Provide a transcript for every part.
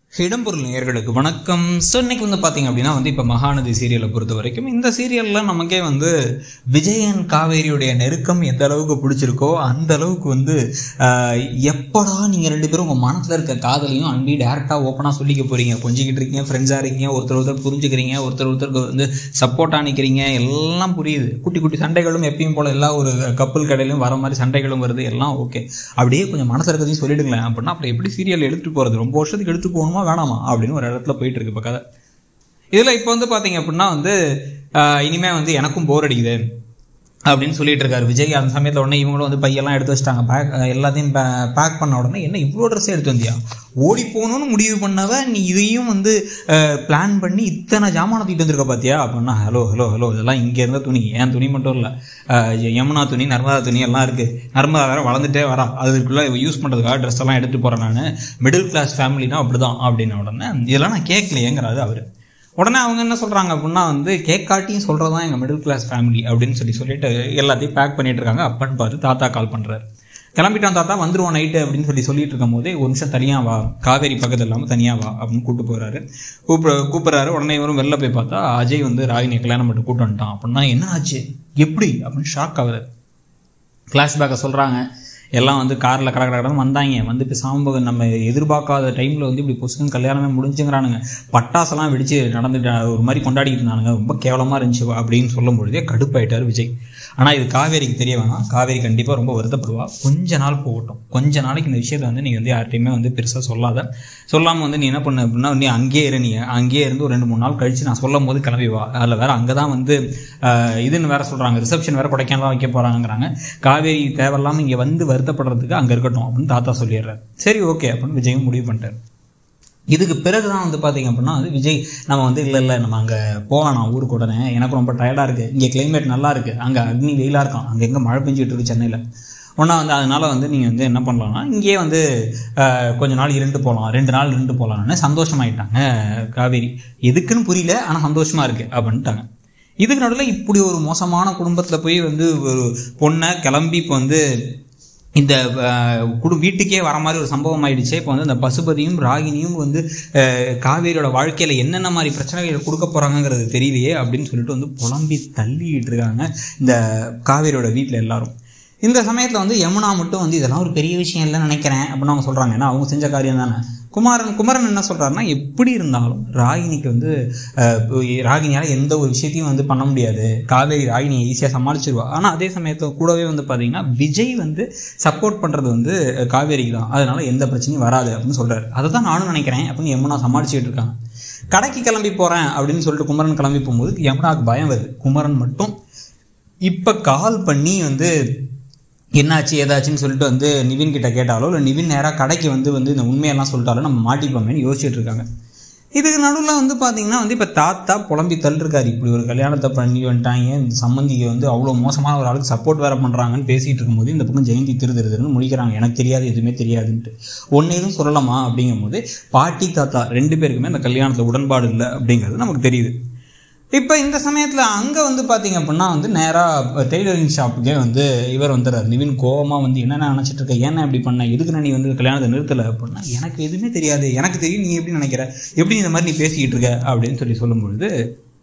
இடம்பொருள் நேயர்களுக்கு வணக்கம் ஸோ இன்னைக்கு வந்து பார்த்தீங்க அப்படின்னா வந்து இப்போ மகாநதி சீரியலை பொறுத்த வரைக்கும் இந்த சீரியலில் நமக்கே வந்து விஜயன் காவேரியுடைய நெருக்கம் எந்த அளவுக்கு பிடிச்சிருக்கோ அந்த அளவுக்கு வந்து ஆஹ், எப்படா நீங்கள் ரெண்டு பேரும் உங்கள் மனசில் இருக்க காதலையும் அன்பையும் டேரெக்டாக ஓப்பனாக சொல்லிக்க போகிறீங்க கொஞ்சிக்கிட்டு இருக்கீங்க ஃப்ரெண்ட்ஸாக இருக்கீங்க ஒருத்தர் ஒருத்தர் புரிஞ்சுக்கிறீங்க ஒருத்தர் ஒருத்தருக்கு வந்து சப்போர்ட்டாக நிற்கிறீங்க எல்லாம் புரியுது குட்டி குட்டி சண்டைகளும் எப்பயும் போல எல்லா ஒரு கப்பல் கடையிலும் வர மாதிரி சண்டைகளும் வருது எல்லாம் ஓகே அப்படியே கொஞ்சம் மனசில் இருக்கிறதையும் சொல்லிடுங்களேன் அப்படின்னா அப்புறம் எப்படி சீரியல் எடுத்துட்டு போகிறது ரொம்ப வருஷத்துக்கு எடுத்து போகணுமா வேணாமா அப்படின்னு ஒரு இடத்துல போயிட்டு இருக்கு இப்போ கதை இதில் இப்போ வந்து பார்த்தீங்க அப்படின்னா வந்து ஆஹ், இனிமே வந்து எனக்கும் போர் அடிக்குது அப்படின்னு சொல்லிட்டு இருக்காரு விஜய் அந்த சமயத்தில் உடனே இவங்களும் வந்து பையெல்லாம் எடுத்து வச்சிட்டாங்க பேக் எல்லாத்தையும் பேக் பண்ண உடனே என்ன இவ்வளோ ட்ரெஸ் எடுத்து வந்தியா ஓடி போகணும்னு முடிவு பண்ணவ நீ இதையும் வந்து பிளான் பண்ணி இத்தனை ஜாமானை தூக்கிட்டு வந்திருக்க பார்த்தியா அப்படின்னா ஹலோ ஹலோ ஹலோ இதெல்லாம் இங்கே இருந்த துணி என் துணி மட்டும் இல்லை யமுனா துணி நர்மதா துணி எல்லாம் இருக்குது நர்மதா வேற வளர்ந்துட்டே வரா அதுக்குள்ளே யூஸ் பண்ணுறதுக்காக ட்ரெஸ் எல்லாம் எடுத்துகிட்டு போகிறேன் நான் மிடில் கிளாஸ் ஃபேமிலினா அப்படிதான் அப்படின்ன உடனே இதெல்லாம் நான் கேட்கலையேங்கிறாரு அவர் உடனே அவங்க என்ன சொல்றாங்க அப்படின்னா வந்து கேக் காட்டியும் சொல்றது தான் எங்க மிடில் கிளாஸ் ஃபேமிலி அப்படின்னு சொல்லி சொல்லிட்டு எல்லாத்தையும் பேக் பண்ணிட்டு இருக்காங்க அப்பன்னு பார்த்து தாத்தா கால் பண்றாரு கிளம்பிட்டான் தாத்தா வந்துருவோம் நைட்டு அப்படின்னு சொல்லி சொல்லிட்டு இருக்கும் போதே ஒரு நிமிஷம் தனியா வா காவேரி பக்கத்துல இல்லாம தனியா வா அப்படின்னு கூட்டு போறாரு கூப்பிட கூப்பிடுறாரு உடனே இவரும் வெளில போய் பார்த்தா அஜய் வந்து ராகினியை கல்யாணம் பண்ணி கூட்டு வந்துட்டான் அப்படின்னா என்ன ஆச்சு எப்படி அப்படின்னு ஷாக் ஆகுது ஃப்ளாஷ்பேக்கை சொல்கிறாங்க எல்லாம் வந்து காரில் கடை கடன்னு வந்தாங்க வந்து இப்போ சாம்பு நம்ம எதிர்பார்க்காத டைமில் வந்து இப்படி பொசுக்குன்னு கல்யாணமே முடிஞ்சுங்கிறானுங்க பட்டாசெல்லாம் வெடிச்சு நடந்துட்டு ஒரு மாதிரி கொண்டாடிட்டு இருந்தானுங்க ரொம்ப கேவலமாக இருந்துச்சு அப்படின்னு சொல்லும் பொழுதே கடுப்பாயிட்டார் விஜய் ஆனால் இது காவேரிக்கு தெரிய வேணாம் காவேரி கண்டிப்பாக ரொம்ப வருத்தப்படுவா கொஞ்ச நாள் போகட்டும் கொஞ்ச நாளைக்கு இந்த விஷயத்தை வந்து நீ வந்து யார்கிட்டையுமே வந்து பெருசாக சொல்லாத சொல்லாமல் வந்து நீ என்ன பண்ணு அப்படின்னா நீ அங்கேயே இரு நீ அங்கேயே இருந்து ஒரு ரெண்டு மூணு நாள் கழிச்சு நான் சொல்லும் போது கிளம்பி வா அதில் வேற அங்கே தான் வந்து ஆஹ், இதுன்னு வேற சொல்கிறாங்க ரிசப்ஷன் வேற கொடைக்கானலாம் வைக்க போகிறாங்கிறாங்க காவேரி தேவையில்லாமல் இங்கே வந்து வருத்தப்படுறதுக்கு அங்கே இருக்கட்டும் அப்படின்னு தாத்தா சொல்லிடுறாரு சரி ஓகே அப்படின்னு விஜயும் முடிவு பண்ணிட்டார் இதுக்கு பிறகு தான் வந்து பார்த்தீங்க அப்படின்னா வந்து விஜய் நம்ம வந்து இல்லை இல்லை நம்ம அங்கே போகலாம் நான் ஊருக்கு உடனே எனக்கு ரொம்ப டயர்டாக இருக்குது இங்கே கிளைமேட் நல்லா இருக்குது அங்கே அக்னி வெயிலாக இருக்கும் அங்கே எங்கே மழை பெஞ்சிட்டு இருக்கு சென்னையில் ஒன்றா வந்து அதனால வந்து நீங்கள் வந்து என்ன பண்ணலாம்னா இங்கேயே வந்து ஆஹ், கொஞ்ச நாள் இருண்டு போகலாம் ரெண்டு நாள் இருண்டு போகலாம்னு சந்தோஷமாயிட்டாங்க காவேரி எதுக்குன்னு புரியல ஆனால் சந்தோஷமா இருக்கு அப்படின்ட்டாங்க இதுக்கு நடுவில் இப்படி ஒரு மோசமான குடும்பத்தில் போய் வந்து ஒரு பொண்ணை கிளம்பி இப்போ வந்து இந்த அஹ், குடு வீட்டுக்கே வர மாதிரி ஒரு சம்பவம் ஆயிடுச்சு இப்போ வந்து இந்த பசுபதியும் ராகினியும் வந்து அஹ், காவேரியோட வாழ்க்கையில என்னென்ன மாதிரி பிரச்சனைகள் கொடுக்க போறாங்கங்கிறது தெரியலையே அப்படின்னு சொல்லிட்டு வந்து புலம்பி தள்ளிட்டு இருக்காங்க இந்த காவேரியோட வீட்டில் எல்லாரும் இந்த சமயத்தில் வந்து யமுனா மட்டும் வந்து இதெல்லாம் ஒரு பெரிய விஷயம் இல்லைன்னு நினைக்கிறேன் அப்படின்னு அவங்க சொல்றாங்க ஏன்னா அவங்க செஞ்ச காரியம் தானே குமாரன் குமரன் என்ன சொல்றாருன்னா எப்படி இருந்தாலும் ராகினிக்கு வந்து அஹ், ராகினியால எந்த ஒரு விஷயத்தையும் வந்து பண்ண முடியாது காவேரி ராகினியை ஈஸியாக சமாளிச்சிருவா ஆனால் அதே சமயத்தில் கூடவே வந்து பார்த்தீங்கன்னா விஜய் வந்து சப்போர்ட் பண்ணுறது வந்து அஹ், காவேரிக்கு தான் அதனால எந்த பிரச்சனையும் வராது அப்படின்னு சொல்றாரு அதை தான் நானும் நினைக்கிறேன் அப்படின்னு யமுனா சமாளிச்சுட்டு இருக்காங்க கடைக்கு கிளம்பி போறேன் அப்படின்னு சொல்லிட்டு குமரன் கிளம்பி போகும்போது யமுனாவுக்கு பயம் வருது குமரன் மட்டும் இப்போ கால் பண்ணி வந்து என்னாச்சு ஏதாச்சுன்னு சொல்லிட்டு வந்து நிவின் கிட்ட கேட்டாலோ இல்லை நிவின் நேராக கடைக்கு வந்து வந்து இந்த உண்மையெல்லாம் சொல்லிட்டாலோ நம்ம மாட்டிப்போமேன்னு யோசிச்சுட்டு இருக்காங்க இதுக்கு நடுவில் வந்து பார்த்தீங்கன்னா வந்து இப்போ தாத்தா புலம்பி தள்ளிருக்காரு இப்படி ஒரு கல்யாணத்தை பண்ணி வந்துட்டாங்க இந்த சம்மந்திக்கு வந்து அவ்வளோ மோசமான ஒரு ஆளுக்கு சப்போர்ட் வேற பண்ணுறாங்கன்னு பேசிகிட்டு இருக்கும்போது இந்த பக்கம் ஜெயந்தி திரு திரு திருன்னு முடிக்கிறாங்க எனக்கு தெரியாது எதுவுமே தெரியாதுன்ட்டு ஒன்று எதுவும் சொல்லலாமா அப்படிங்கும்போது பாட்டி தாத்தா ரெண்டு பேருக்குமே அந்த கல்யாணத்தில் உடன்பாடு இல்லை அப்படிங்கிறது நமக்கு தெரியுது இப்போ இந்த சமயத்தில் அங்கே வந்து பார்த்தீங்க அப்படின்னா வந்து நேராக டெய்லரிங் ஷாப்புக்கே வந்து இவர் வந்துடுறாரு நிவின் கோவமாக வந்து என்னென்ன நினச்சிட்டு இருக்க ஏன்னா இப்படி பண்ண எதுக்கு நீ வந்து கல்யாணத்தை நிறுத்தலை அப்படின்னா எனக்கு எதுவுமே தெரியாது எனக்கு தெரியும் நீ எப்படி நினைக்கிற எப்படி இந்த மாதிரி நீ பேசிக்கிட்டு இருக்க அப்படின்னு சொல்லி சொல்லும்பொழுது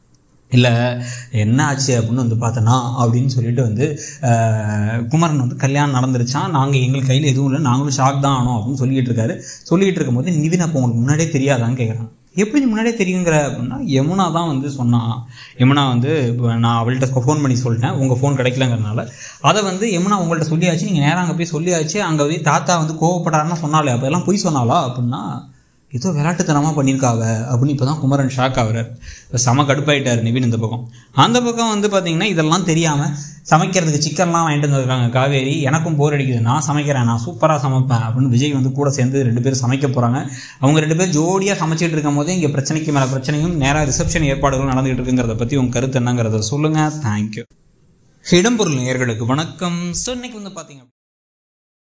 இல்லை என்ன ஆச்சு அப்படின்னு வந்து பார்த்தனா அப்படின்னு சொல்லிட்டு வந்து ஆஹ், குமரன் வந்து கல்யாணம் நடந்துருச்சான் நாங்கள் எங்கள் கையில் எதுவும் இல்லை நாங்களும் ஷாக் தான் ஆனோம் அப்படின்னு சொல்லிட்டு இருக்காரு சொல்லிட்டு இருக்கும்போது நிவின் அப்போ உங்களுக்கு முன்னாடியே தெரியாதான்னு கேட்குறான் எப்படி நீ முன்னாடியே தெரியுங்கிற அப்படின்னா யமுனா தான் வந்து சொன்னான் யமுனா வந்து இப்ப நான் அவள்கிட்ட ஃபோன் பண்ணி சொல்லிட்டேன் உங்கள் ஃபோன் கிடைக்கலங்கிறனால அதை வந்து யமுனா உங்கள்கிட்ட சொல்லியாச்சு நீங்கள் நேராக அங்கே போய் சொல்லியாச்சு அங்கே போய் தாத்தா வந்து கோவப்படாருன்னு சொன்னாலே அப்போ எல்லாம் பொய் சொன்னாலா அப்படின்னா ஏதோ விளையாட்டுத்தனமாக பண்ணியிருக்காவ அப்படின்னு இப்போ தான் குமரன் ஷாக் ஆகுறாரு இப்போ செம கடுப்பாயிட்டார் நிவின் இந்த பக்கம் அந்த பக்கம் வந்து பார்த்தீங்கன்னா இதெல்லாம் தெரியாமல் சமைக்கிறதுக்கு சிக்கன்லாம் வாங்கிட்டு வந்துருக்காங்க காவேரி எனக்கும் போர் அடிக்குது நான் சமைக்கிறேன் நான் சூப்பராக சமைப்பேன் அப்படின்னு விஜய் வந்து கூட சேர்ந்து ரெண்டு பேரும் சமைக்க போகிறாங்க அவங்க ரெண்டு பேரும் ஜோடியாக சமைச்சிட்டு இருக்கும் போதே இங்கே பிரச்சனைக்கு மேலே பிரச்சனையும் நேராக ரிசப்ஷன் ஏற்பாடுகளும் நடந்துகிட்டு இருக்குங்கிறத பற்றி உங்கள் கருத்து என்னங்கிறத சொல்லுங்கள் தேங்க்யூ இடம்பொருள் நேயர்களுக்கு வணக்கம் ஸோ இன்னைக்கு வந்து பார்த்தீங்க